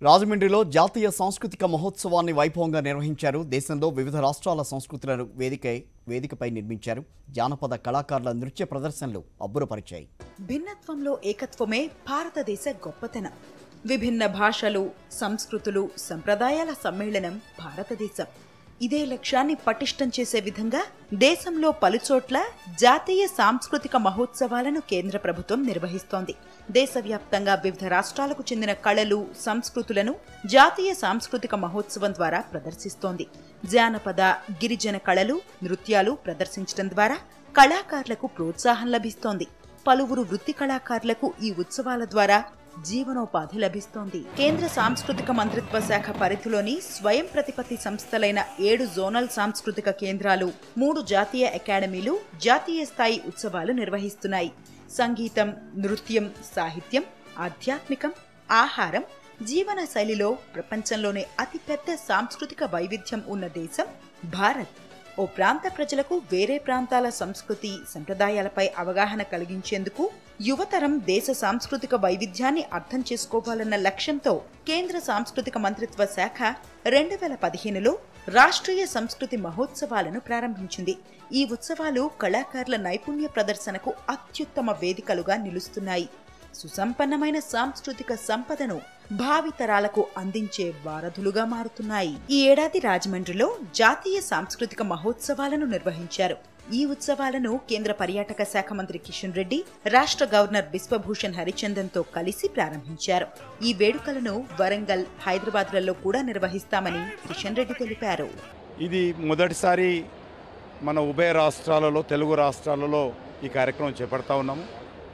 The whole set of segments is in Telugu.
రాజమండ్రిలో జాతీయ సాంస్కృతిక మహోత్సవాన్ని వైభవంగా నిర్వహించారు దేశంలో వివిధ రాష్ట్రాల సంస్కృతులను వేదికై వేదికపై నిర్మించారు జానపద కళాకారుల నృత్య ప్రదర్శనలు అబ్బురపరిచాయి భిన్నత్వంలో ఏకత్వమే భారతదేశ గొప్పతనం విభిన్న భాషలు సంస్కృతులు సంప్రదాయాల సమ్మేళనం భారతదేశం ఇదే లక్ష్యాన్ని పటిష్టం చేసే విధంగా దేశంలో పలుచోట్ల జాతీయ సాంస్కృతిక మహోత్సవాలను కేంద్ర ప్రభుత్వం నిర్వహిస్తోంది దేశవ్యాప్తంగా వివిధ రాష్ట్రాలకు చెందిన కళలు సంస్కృతులను జాతీయ సాంస్కృతిక మహోత్సవం ద్వారా ప్రదర్శిస్తోంది జానపద గిరిజన కళలు నృత్యాలు ప్రదర్శించడం ద్వారా కళాకారులకు ప్రోత్సాహం లభిస్తోంది పలువురు వృత్తి కళాకారులకు ఈ ఉత్సవాల ద్వారా జీవనోపాధి లభిస్తోంది కేంద్ర సాంస్కృతిక మంత్రిత్వ శాఖ పరిధిలోని స్వయం ప్రతిపత్తి సంస్థలైన ఏడు జోనల్ సాంస్కృతిక కేంద్రాలు మూడు జాతీయ అకాడమీలు జాతీయ స్థాయి ఉత్సవాలు నిర్వహిస్తున్నాయి సంగీతం నృత్యం సాహిత్యం ఆధ్యాత్మికం ఆహారం జీవన శైలిలో ప్రపంచంలోనే అతిపెద్ద సాంస్కృతిక వైవిధ్యం ఉన్న దేశం భారత్ ఓ ప్రాంత ప్రజలకు వేరే ప్రాంతాల సంస్కృతి సంప్రదాయాలపై అవగాహన కలిగించేందుకు యువతరం దేశ సాంస్కృతిక వైవిధ్యాన్ని అర్థం చేసుకోవాలన్న లక్ష్యంతో కేంద్ర సాంస్కృతిక మంత్రిత్వ శాఖ రెండు వేల పదిహేనులో రాష్ట్రీయ సంస్కృతి మహోత్సవాలను ప్రారంభించింది ఈ ఉత్సవాలు కళాకారుల నైపుణ్య ప్రదర్శనకు అత్యుత్తమ వేదికలుగా నిలుస్తున్నాయి సుసంపన్నమైన సాంస్కృతిక సంపదను భావితరాలకు అందించే వారధులుగా మారుతున్నాయి ఈ ఏడాది రాజమండ్రిలో జాతీయ సాంస్కృతిక మహోత్సవాలను నిర్వహించారు ఈ ఉత్సవాలను కేంద్ర పర్యాటక శాఖ మంత్రి కిషన్ రెడ్డి రాష్ట్ర గవర్నర్ బిశ్వభూషణ్ హరిచందన్ తో కలిసి ప్రారంభించారు ఈ వేడుకలను వరంగల్ హైదరాబాద్లలో కూడా నిర్వహిస్తామని కిషన్ రెడ్డి తెలిపారు ఇది మొదటిసారి మన ఉభయ రాష్ట్రాలలో తెలుగు రాష్ట్రాలలో ఈ కార్యక్రమం చేపడతా ఉన్నాము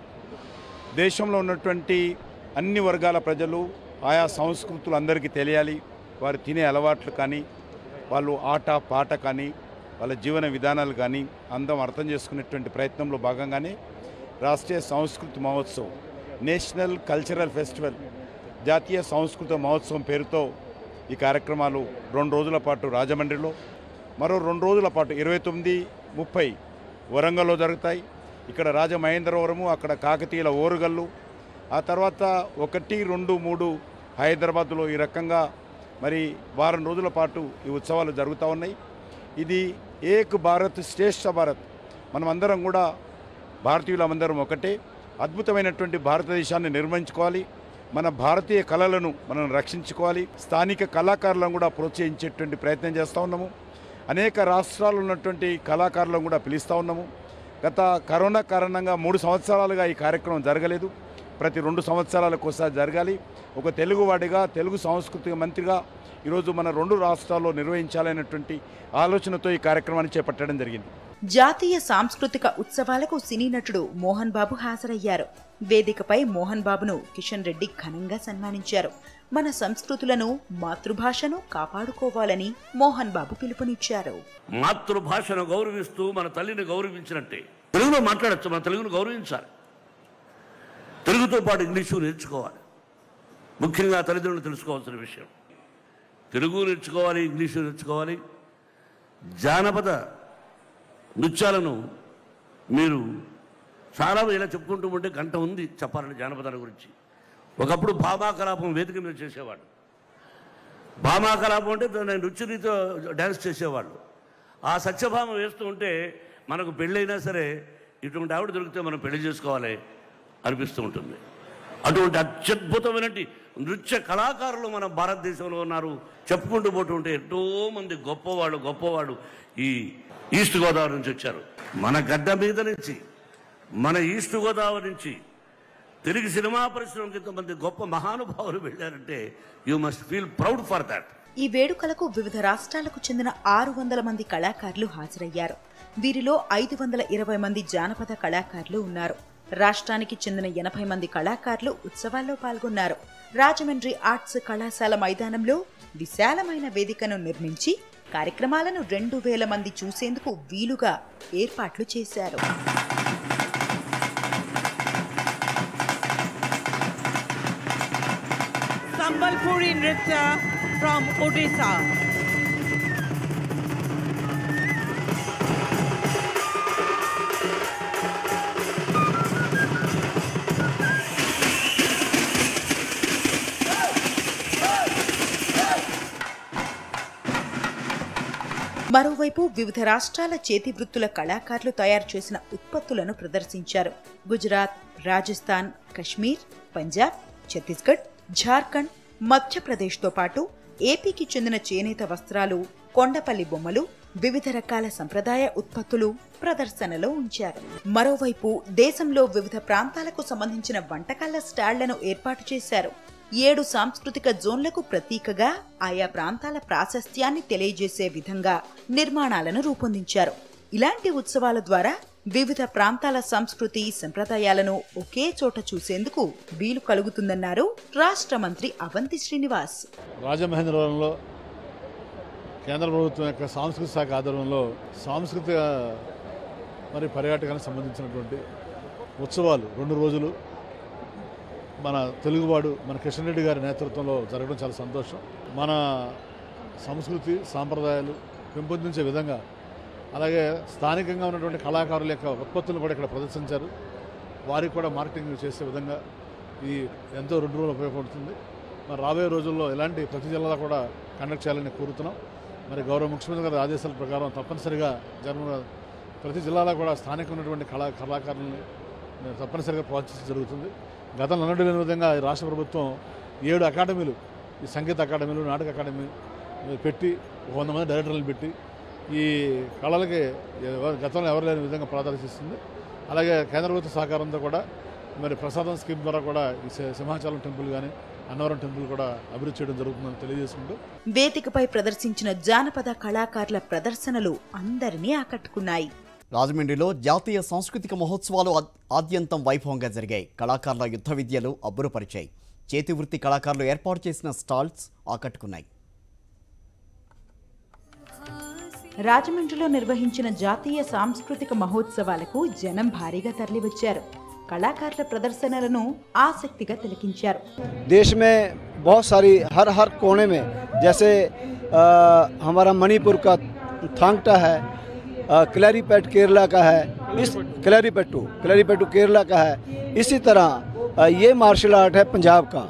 దేశంలో ఉన్నటువంటి అన్ని వర్గాల ప్రజలు ఆయా సంస్కృతులు అందరికీ తెలియాలి వారు తినే అలవాట్లు కానీ వాళ్ళు ఆట పాట కానీ వాళ్ళ జీవన విధానాలు కానీ అందం అర్థం చేసుకునేటువంటి ప్రయత్నంలో భాగంగానే రాష్ట్రీయ సంస్కృతి మహోత్సవం నేషనల్ కల్చరల్ ఫెస్టివల్ జాతీయ సంస్కృత మహోత్సవం పేరుతో ఈ కార్యక్రమాలు రెండు రోజుల పాటు రాజమండ్రిలో మరో రెండు రోజుల పాటు ఇరవై తొమ్మిది ముప్పై వరంగల్లో జరుగుతాయి ఇక్కడ రాజమహేంద్రవరము అక్కడ కాకతీయుల ఓరుగల్లు ఆ తర్వాత ఒకటి రెండు మూడు హైదరాబాద్లో ఈ రకంగా మరి వారం రోజుల పాటు ఈ ఉత్సవాలు జరుగుతూ ఉన్నాయి ఇది ఏక్ భారత్ శ్రేష్ఠ భారత్ మనమందరం కూడా భారతీయులమందరం ఒకటే అద్భుతమైనటువంటి భారతదేశాన్ని నిర్మించుకోవాలి మన భారతీయ కళలను మనం రక్షించుకోవాలి స్థానిక కళాకారులను కూడా ప్రోత్సహించేటువంటి ప్రయత్నం చేస్తూ ఉన్నాము అనేక రాష్ట్రాలు ఉన్నటువంటి కళాకారులను కూడా పిలుస్తూ ఉన్నాము గత కరోనా కారణంగా మూడు సంవత్సరాలుగా ఈ కార్యక్రమం జరగలేదు ప్రతి రెండు సంవత్సరాలకు ఒకసారి జరగాలి ఒక తెలుగువాడిగా తెలుగు సాంస్కృతిక మంత్రిగా ఈరోజు మన రెండు రాష్ట్రాల్లో నిర్వహించాలనేటువంటి ఆలోచనతో ఈ కార్యక్రమాన్ని చేపట్టడం జరిగింది జాతీయ సాంస్కృతిక ఉత్సవాలకు సినీ నటుడు మోహన్ బాబు హాజరయ్యారు వేదికపై మోహన్ బాబును కిషన్ రెడ్డి ఘనంగా సన్మానించారు మన సంస్కృతులను మాతృభాషను కాపాడుకోవాలని మోహన్ బాబు పిలుపునిచ్చారు మాతృభాషను గౌరవిస్తూ మన తల్లిని గౌరవించినట్టే తెలుగులో మాట్లాడచ్చు మన తెలుగును గౌరవించాలి తెలుగుతో పాటు ఇంగ్లీషు నేర్చుకోవాలి ముఖ్యంగా తల్లిదండ్రులు తెలుసుకోవాల్సిన విషయం తెలుగు నేర్చుకోవాలి ఇంగ్లీషు నేర్చుకోవాలి జానపద నృత్యాలను మీరు చాలా ఇలా చెప్పుకుంటూ ఉంటే గంట ఉంది చెప్పాలని జానపదాల గురించి ఒకప్పుడు భామా కలాపం వేదిక మీద చేసేవాడు భామా కలాపం అంటే దాని నృత్యరీతో డ్యాన్స్ చేసేవాళ్ళు ఆ సత్యభామ వేస్తూ ఉంటే మనకు పెళ్ళైనా సరే ఇటువంటి ఆవిడ దొరికితే మనం పెళ్లి చేసుకోవాలి అనిపిస్తూ ఉంటుంది అటువంటి అత్యద్భుతమైనటువంటి నృత్య కళాకారులు మన భారతదేశంలో ఉన్నారు చెప్పుకుంటూ పోతూ ఉంటే ఎంతో మంది గొప్పవాళ్ళు గొప్పవాళ్ళు ఈ ఈస్ట్ గోదావరి నుంచి వచ్చారు మన గడ్డ మీద నుంచి మన ఈస్ట్ గోదావరి నుంచి తెలుగు సినిమా పరిశ్రమకి ఇంతమంది గొప్ప మహానుభావులు వెళ్ళారంటే you must feel proud for that ఈ వేడుకలకు వివిధ రాష్ట్రాలకు చెందిన ఆరు వందల మంది కళాకారులు హాజరయ్యారు వీరిలో ఐదు వందల ఇరవై మంది జానపద కళాకారులు ఉన్నారు రాష్ట్రానికి చెందిన ఎనభై మంది కళాకారులు ఉత్సవాల్లో పాల్గొన్నారు రాజమండ్రి ఆర్ట్స్ కళాశాల మైదానంలో విశాలమైన వేదికను నిర్మించి కార్యక్రమాలను రెండు వేల మంది చూసేందుకు వీలుగా ఏర్పాట్లు చేశారు Sambalpuri Nritya from Odisha. మరోవైపు వివిధ రాష్ట్రాల చేతి వృత్తుల కళాకారులు తయారు చేసిన ఉత్పత్తులను ప్రదర్శించారు గుజరాత్ రాజస్థాన్ కశ్మీర్ పంజాబ్ ఛత్తీస్గఢ్ ఝార్ఖండ్ మధ్యప్రదేశ్తో పాటు ఏపీకి చెందిన చేనేత వస్త్రాలు కొండపల్లి బొమ్మలు వివిధ రకాల సంప్రదాయ ఉత్పత్తులు ప్రదర్శనలో ఉంచారు మరోవైపు దేశంలో వివిధ ప్రాంతాలకు సంబంధించిన వంటకాల స్టాళ్లను ఏర్పాటు చేశారు ఏడు సాంస్కృతిక జోన్లకు ప్రతీకగా ఆయా ప్రాంతాల ప్రాశస్త్యాన్ని తెలియజేసే విధంగా నిర్మాణాలను రూపొందించారు ఇలాంటి ఉత్సవాల ద్వారా వివిధ ప్రాంతాల సంస్కృతి సంప్రదాయాలను ఒకే చోట చూసేందుకు వీలు కలుగుతుందన్నారు రాష్ట్ర మంత్రి అవంతి శ్రీనివాస్ రాజమహేంద్రవరంలో కేంద్ర ప్రభుత్వం యొక్క సాంస్కృతిక శాఖ ఆధ్వర్యంలో సాంస్కృతిక మరి పర్యాటకానికి సంబంధించినటువంటి ఉత్సవాలు రెండు రోజులు మన తెలుగువాడు మన కిషన్ రెడ్డి గారి నేతృత్వంలో జరగడం చాలా సంతోషం మన సంస్కృతి సాంప్రదాయాలు పెంపొందించే విధంగా అలాగే స్థానికంగా ఉన్నటువంటి కళాకారుల యొక్క ఉత్పత్తులు కూడా ఇక్కడ ప్రదర్శించారు వారికి కూడా మార్కెటింగ్ చేసే విధంగా ఈ ఎంతో రెండు రోజులు ఉపయోగపడుతుంది మరి రాబోయే రోజుల్లో ఇలాంటి ప్రతి జిల్లాలో కూడా కండక్ట్ చేయాలని కోరుతున్నాం మరి గౌరవ ముఖ్యమంత్రి గారి ఆదేశాల ప్రకారం తప్పనిసరిగా జన్మ ప్రతి జిల్లాలో కూడా స్థానిక ఉన్నటువంటి కళా కళాకారులని తప్పనిసరిగా ప్రోత్సహించడం జరుగుతుంది గతంలో అన్నట్టు లేని విధంగా ఈ రాష్ట్ర ప్రభుత్వం ఏడు అకాడమీలు ఈ సంగీత అకాడమీలు నాటక అకాడమీ పెట్టి ఒక వంద మంది డైరెక్టర్లు పెట్టి ఈ కళలకి ఎవ- గతంలో ఎవరు లేని విధంగా ప్రాధాన్యత ఇస్తుంది అలాగే కేంద్ర ప్రభుత్వ సహకారంతో కూడా మరి ప్రసాదం స్కీమ్ ద్వారా కూడా ఈ సి- సింహాచలం టెంపుల్ కానీ అన్నవరం టెంపుల్ కూడా అభివృద్ధి చేయడం జరుగుతుందని తెలియజేసుకుంటూ వేదికపై ప్రదర్శించిన జానపద కళాకారుల ప్రదర్శనలు అందరినీ ఆకట్టుకున్నాయి రాజమండ్రిలో జాతీయ సాంస్కృతిక మహోత్సవాలు ఆద్- ఆద్యంతం వైభవంగా జరిగాయి కళాకారుల యుద్ధ విద్యలు అబ్బురపరిచాయి చేతి వృత్తి కళాకారులు ఏర్పాటు చేసిన స్టాల్స్ ఆకట్టుకున్నాయి రాజమండ్రిలో నిర్వహించిన జాతీయ సాంస్కృతిక మహోత్సవాలకు జనం భారీగా తరలివచ్చారు కళాకారుల ప్రదర్శనలను ఆసక్తిగా తిలకించారు देश में बहुत सारी हर हर कोने में जैसे अ, हमारा मणिपुर का थांगटा है अ, क्लैरीपेट केरला का है इस क्लैरीपेटू क्लैरीपेटू केरला का है इसी तरह अ, ये मार्शल आर्ट है पंजाब का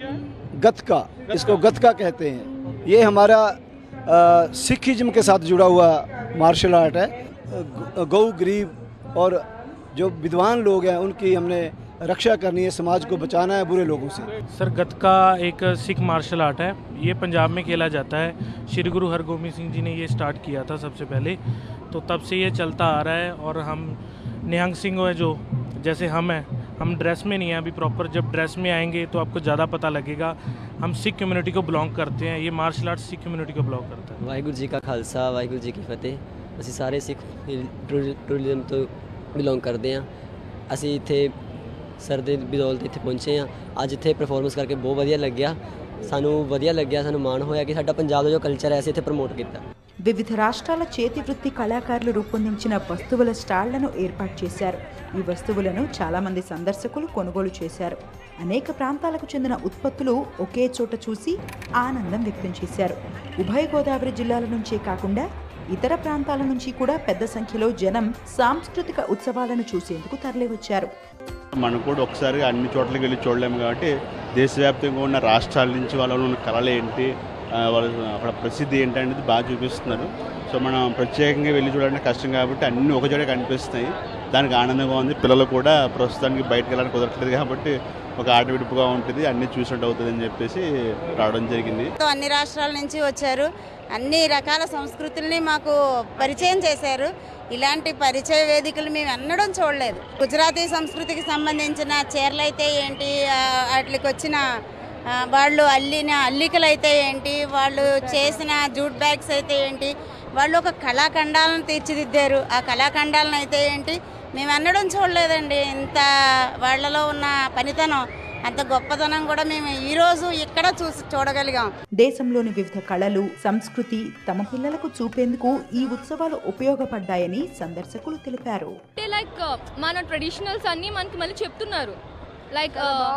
गतका इसको गतका कहते हैं ये हमारा अ, सिखिज्म के साथ जुड़ा हुआ मार्शल आर्ट है अ, गौ गरीब और जो विद्वान लोग हैं उनकी हमने रक्षा करनी है समाज को बचाना है बुरे लोगों से सर गतका एक सिख मार्शल आर्ट है ये पंजाब में खेला जाता है श्री गुरु हरगोबिंद सिंह जी ने ये स्टार्ट किया था सबसे पहले तो तब से ये चलता आ रहा है और हम निहंग सिंह है जो जैसे हम हैं हम ड्रेस में नहीं हैं अभी प्रॉपर जब ड्रेस में आएंगे तो आपको ज़्यादा पता लगेगा हम सिख कम्युनिटी को बिलोंग करते हैं ये मार्शल आर्ट सिख कम्युनिटी को बिलोंग करता है ਵਾਹਿਗੁਰੂ ਜੀ ਕਾ ਖਾਲਸਾ ਵਾਹਿਗੁਰੂ ਜੀ ਕੀ ਫਤਿਹ ਅਸੀਂ ਸਾਰੇ ਸਿੱਖ ਟੂਰ- ਟੂਰਿਜ਼ਮ ਤੋਂ ਬਿਲੋਂਗ ਕਰਦੇ ਹਾਂ ਅਸੀਂ ਇੱਥੇ ਸਰ ਦੇ ਬਦੌਲਤ ਇੱਥੇ ਪਹੁੰਚੇ ਹਾਂ ਅੱਜ ਇੱਥੇ ਪਰਫਾਰਮੈਂਸ ਕਰਕੇ ਬਹੁਤ ਵਧੀਆ ਲੱਗਿਆ ਸਾਨੂੰ ਵਧੀਆ ਲੱਗਿਆ ਸਾਨੂੰ ਮਾਣ ਹੋਇਆ ਕਿ ਸਾਡਾ ਪੰਜਾਬ ਦਾ ਜੋ ਕਲਚਰ ਹੈ ਅਸੀਂ ਇੱਥੇ ਪ੍ਰਮੋਟ ਕੀਤਾ వివిధ రాష్ట్రాల చేతి వృత్తి కళాకారులు రూపొందించిన వస్తువుల స్టాళ్లను ఏర్పాటు చేశారు ఈ వస్తువులను చాలా మంది సందర్శకులు కొనుగోలు చేశారు అనేక ప్రాంతాలకు చెందిన ఉత్పత్తులు ఒకే చోట చూసి ఆనందం వ్యక్తం చేశారు ఉభయ గోదావరి జిల్లాల నుంచే కాకుండా ఇతర ప్రాంతాల నుంచి కూడా పెద్ద సంఖ్యలో జనం సాంస్కృతిక ఉత్సవాలను చూసేందుకు తరలివచ్చారు మనం కూడా ఒకసారిగా అన్ని చోట్లకి వెళ్ళి చూడలేము కాబట్టి దేశవ్యాప్తంగా ఉన్న రాష్ట్రాల నుంచి వాళ్ళ ఉన్న కళలు ఏంటి ఆ, వాళ్ళ అక్కడ ప్రసిద్ధి ఏంటి అనేది బాగా చూపిస్తున్నారు సో మనం ప్రత్యేకంగా వెళ్ళి చూడాలంటే కష్టం కాబట్టి అన్నీ ఒక చోట కనిపిస్తున్నాయి దానికి ఆనందంగా ఉంది పిల్లలు కూడా ప్రస్తుతానికి బయటకు వెళ్ళడానికి కుదరట్లేదు కాబట్టి ఒక ఆట విడుపుగా ఉంటుంది అన్నీ చూసినట్టు అవుతుంది అని చెప్పేసి రావడం జరిగింది తో అన్ని రాష్ట్రాల నుంచి వచ్చారు అన్ని రకాల సంస్కృతుల్ని మాకు పరిచయం చేశారు ఇలాంటి పరిచయ వేదికలు మేము ఎన్నడం చూడలేదు గుజరాతీ సంస్కృతికి సంబంధించిన చీరలు అయితే ఏంటి ఆ, వాటికి వచ్చిన ఆ, వాళ్ళు అల్లిన అల్లికలు అయితే ఏంటి వాళ్ళు చేసిన జూట్ బ్యాగ్స్ అయితే ఏంటి వాళ్ళు ఒక కళాఖండాలను తీర్చిదిద్దారు ఆ కళాఖండాలను అయితే ఏంటి మేము ఎన్నడం చూడలేదండి ఇంత వాళ్ళలో ఉన్న పనితనం అంత గొప్పతనం కూడా మేము ఈరోజు ఇక్కడ చూసి చూడగలిగాం దేశంలోని వివిధ కళలు సంస్కృతి తమ పిల్లలకు చూపేందుకు ఈ ఉత్సవాలు ఉపయోగపడ్డాయని సందర్శకులు తెలిపారు అంటే లైక్ మన ట్రెడిషనల్స్ అన్ని మనకి మళ్ళీ చెప్తున్నారు లైక్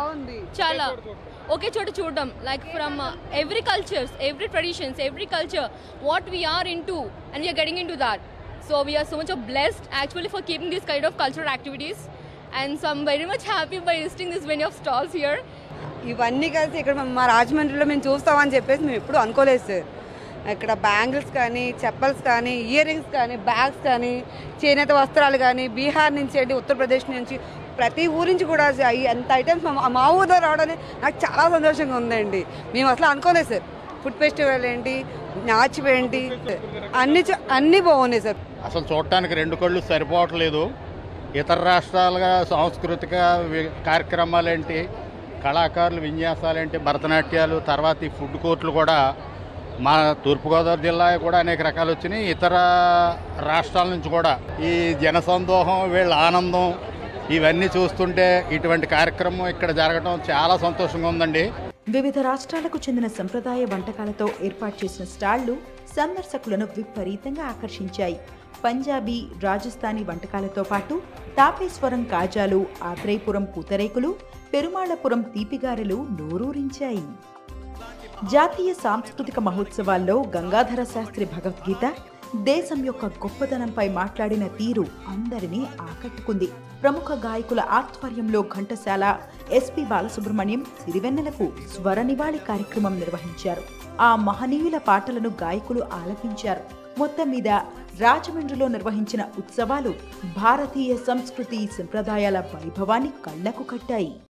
చాలా ఒకే చోట చూడడం like from every cultures every traditions every culture what we are in to and we are getting in to that so we are so much of blessed actually for keeping this kind of cultural activities and so I'm very much happy by visiting this many of stalls here ఇవన్నీ కలిసి ఇక్కడ మా రాజమండ్రిలో మేము చూస్తామని చెప్పేసి మేము ఎప్పుడు అనుకోలేదు సార్ ఇక్కడ బ్యాంగిల్స్ కానీ చెప్పల్స్ కానీ ఇయర్ రింగ్స్ కానీ బ్యాగ్స్ కానీ చేనేత వస్త్రాలు కానీ బీహార్ నుంచి ఏంటి ఉత్తరప్రదేశ్ నుంచి ప్రతి ఊరి నుంచి కూడా అయి- అంత ఐటమ్స్ మా- మా ఊరిలో రావడం నాకు చాలా సంతోషంగా ఉందండి మేము అసలు అనుకోలేదు సార్ ఫుడ్ ఫెస్టివల్ ఏంటి నాచి ఏంటి అన్ని చ- అన్నీ బాగున్నాయి సార్ అసలు చూడటానికి రెండు కళ్ళు సరిపోవట్లేదు ఇతర రాష్ట్రాలుగా సాంస్కృతిక వి- కార్యక్రమాలేంటి కళాకారులు విన్యాసాలేంటి భరతనాట్యాలు తర్వాత ఈ ఫుడ్ కోర్టులు కూడా మా తూర్పుగోదావరి జిల్లా కూడా అనేక రకాలు వచ్చినాయి ఇతర రాష్ట్రాల నుంచి కూడా ఈ జనసందోహం వీళ్ళ ఆనందం ఇవన్నీ చూస్తుంటే ఇటువంటి కార్యక్రమం ఇక్కడ జరగడం చాలా సంతోషంగా ఉందండి వివిధ రాష్ట్రాలకు చెందిన సంప్రదాయ వంటకాలతో ఏర్పాటు చేసిన స్టాళ్లు సందర్శకులను విపరీతంగా ఆకర్షించాయి పంజాబీ రాజస్థానీ వంటకాలతో పాటు తాపేశ్వరం కాజాలు ఆత్రేయపురం పూతరేకులు పెరుమాళపురం తీపిగారెలు నోరూరించాయి జాతీయ సాంస్కృతిక మహోత్సవాల్లో గంగాధర శాస్త్రి భగవద్గీత దేశం యొక్క గొప్పతనంపై మాట్లాడిన తీరు అందరినీ ఆకట్టుకుంది ప్రముఖ గాయకుల ఆధ్వర్యంలో ఘంటసాల ఎస్పి బాలసుబ్రహ్మణ్యం సిరివెన్నెలకు స్వర నివాళి కార్యక్రమం నిర్వహించారు ఆ మహనీయుల పాటలను గాయకులు ఆలపించారు మొత్తం మీద రాజమండ్రిలో నిర్వహించిన ఉత్సవాలు భారతీయ సంస్కృతి సంప్రదాయాల వైభవాన్ని కళ్లకు కట్టాయి